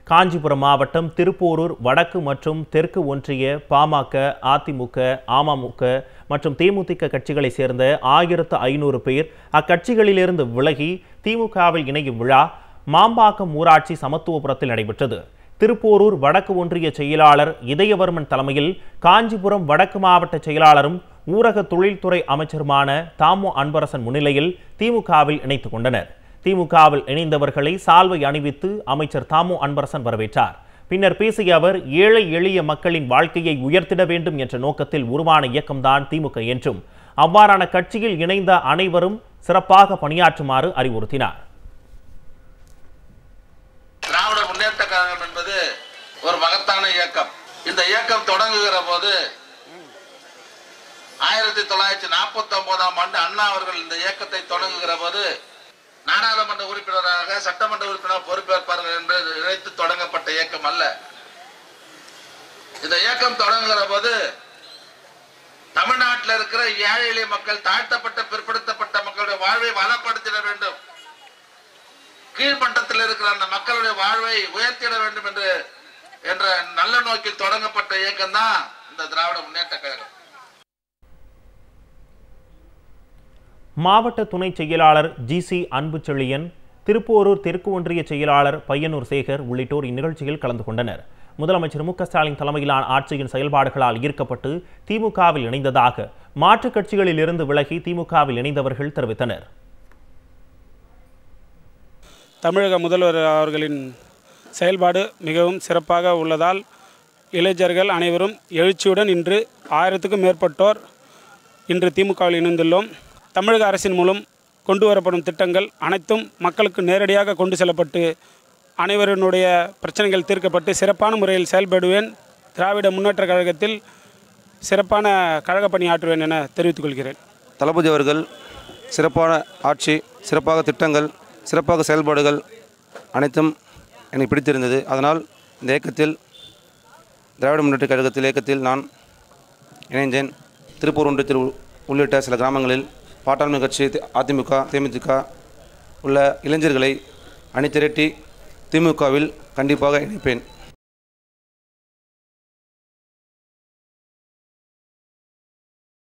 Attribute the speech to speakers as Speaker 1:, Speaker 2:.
Speaker 1: காஞ்சிபுரம் மாவட்டம் திருப்போரூர் வடக்கு மற்றும் தெற்கு ஒன்றிய பாமக அதிமுக அமமுக மற்றும் தேமுதிக கட்சிகளைச் சேர்ந்த ஆயிரத்து ஐநூறு பேர் அக்கட்சிகளிலிருந்து விலகி திமுகவில் இணையும் விழா மாம்பாக்கம் ஊராட்சி சமத்துவபுரத்தில் நடைபெற்றது திருப்போரூர் வடக்கு ஒன்றிய செயலாளர் இதயவர்மன் தலைமையில் காஞ்சிபுரம் வடக்கு மாவட்ட செயலாளரும் ஊரக தொழில்துறை அமைச்சருமான தாமோ அன்பரசன் முன்னிலையில் திமுகவில் இணைத்துக் கொண்டனர் திமுகவில் இணைந்தவர்களை சால்வை அணிவித்து அமைச்சர் தாமோ அன்பரசன் வரவேற்றார் பின்னர் பேசிய அவர் ஏழை எளிய மக்களின் வாழ்க்கையை உயர்த்திட வேண்டும் என்ற நோக்கத்தில் உருவான இயக்கம்தான் திமுக என்றும் அவ்வாறான கட்சியில் இணைந்த அனைவரும் சிறப்பாக பணியாற்றுமாறு அறிவுறுத்தினார்
Speaker 2: திராவிட முன்னேற்ற கழகம் என்பது ஒரு மகத்தான இயக்கம் இந்த இயக்கம் தொடங்குகிற போது ஆயிரத்தி தொள்ளாயிரத்தி நாற்பத்தி ஒன்பதாம் ஆண்டு அண்ணா அவர்கள் இந்த இயக்கத்தை தொடங்குகிற போது நாடாளுமன்ற உறுப்பினராக சட்டமன்ற உறுப்பினர் பொறுப்பேற்பார்கள் என்று நினைத்து தொடங்கப்பட்ட இயக்கம் அல்ல இந்த இயக்கம் தொடங்குகிற போது தமிழ்நாட்டில் இருக்கிற ஏழை எளிய மக்கள் தாழ்த்தப்பட்ட பிற்படுத்தப்பட்ட மக்களுடைய வாழ்வை வளப்படுத்திட வேண்டும் கீழ்மட்டத்தில் இருக்கிற அந்த மக்களுடைய வாழ்வை உயர்த்திட வேண்டும் என்று என்ற நல்ல நோக்கில் தொடங்கப்பட்ட இயக்கம் தான் இந்த திராவிட முன்னேற்ற கழகம்
Speaker 1: மாவட்ட துணை செயலாளர் ஜி சி அன்பு செழியன் திருப்போரூர் தெற்கு ஒன்றிய செயலாளர் பையனூர் சேகர் உள்ளிட்டோர் இந்நிகழ்ச்சியில் கலந்து கொண்டனர் முதலமைச்சர் மு க ஸ்டாலின் தலைமையிலான ஆட்சியின் செயல்பாடுகளால் ஈர்க்கப்பட்டு திமுகவில் இணைந்ததாக மாற்றுக் கட்சிகளில் இருந்து விலகி திமுகவில் இணைந்தவர்கள் தெரிவித்தனர்
Speaker 3: தமிழக முதல்வர் அவர்களின் செயல்பாடு மிகவும் சிறப்பாக உள்ளதால் இளைஞர்கள் அனைவரும் எழுச்சியுடன் இன்று ஆயிரத்துக்கும் மேற்பட்டோர் இன்று திமுகவில் இணைந்துள்ளோம் தமிழக அரசின் மூலம் கொண்டு வரப்படும் திட்டங்கள் அனைத்தும் மக்களுக்கு நேரடியாக கொண்டு செல்லப்பட்டு அனைவரினுடைய பிரச்சனைகள் தீர்க்கப்பட்டு சிறப்பான முறையில் செயல்படுவேன் திராவிட முன்னேற்ற கழகத்தில் சிறப்பான கழக பணி ஆற்றுவேன் என தெரிவித்துக் கொள்கிறேன்
Speaker 4: தளபதி அவர்கள் சிறப்பான ஆட்சி சிறப்பாக திட்டங்கள் சிறப்பாக செயல்பாடுகள் அனைத்தும் எனக்கு பிடித்திருந்தது அதனால் இந்த இயக்கத்தில் திராவிட முன்னேற்ற கழகத்தில் இயக்கத்தில் நான் இணைந்தேன் திருப்பூர் ஒன்றியத்தில் உ- உள்ளிட்ட சில கிராமங்களில் பாட்டாண்மை கட்சி தி- அதிமுக தேமுதிக உள்ள இளைஞர்களை அணிதிரட்டி திமுகவில் கண்டிப்பாக இணைப்பேன்